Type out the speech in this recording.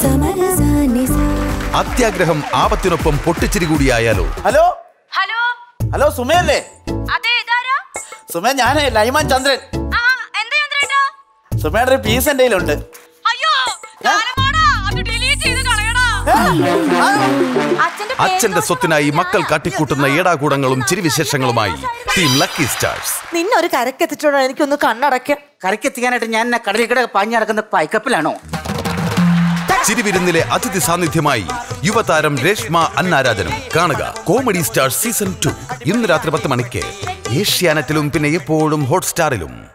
അത്യാഗ്രഹം ആപത്തിനൊപ്പം പൊട്ടിച്ചിരി കൂടിയായാലോ ഹലോ ഹലോ ഹലോ സുമയല്ലേ അതെ ഇതാരാ സുമയ ഞാനേ ലൈമാൻ ചന്ദ്രൻ ആ എന്താ ചന്ദ്രേട്ടാ സുമയുടെ ഒരു പീസ് എൻ്റെ കയ്യിലുണ്ട് അയ്യോ ഞാനമാടാ അത് ഡിലീറ്റ് ചെയ്ത് കളയടാ അച്ഛന്റെ അച്ഛന്റെ സ്വത്തിനായി മക്കൾ കാട്ടിക്കൂട്ടുന്ന ഏടാകൂടങ്ങളും ചിരിവിശേഷങ്ങളുമായി ടീം ലക്കി സ്റ്റാർസ് നിന്നെ ഒരു കരക്കെത്തിച്ചോടാ എനിക്കൊന്ന് കണ്ണടയ്ക്കാം കരക്കെത്തിക്കാനായിട്ട് ഞാൻ എന്നെ കടലിൽ കൂടെ പാഞ്ഞു നടക്കുന്ന പൈക്കപ്പിലാണോ ചിരിവിരുന്നിലെ അതിഥി സാന്നിധ്യമായി യുവതാരം രേഷ്മ അന്നാരാജനും കാണുക കോമഡി സ്റ്റാർ സീസൺ ടു ഇന്ന് രാത്രി പത്ത് മണിക്ക് ഏഷ്യാനെറ്റിലും പിന്നെ എപ്പോഴും ഹോട്ട്സ്റ്റാറിലും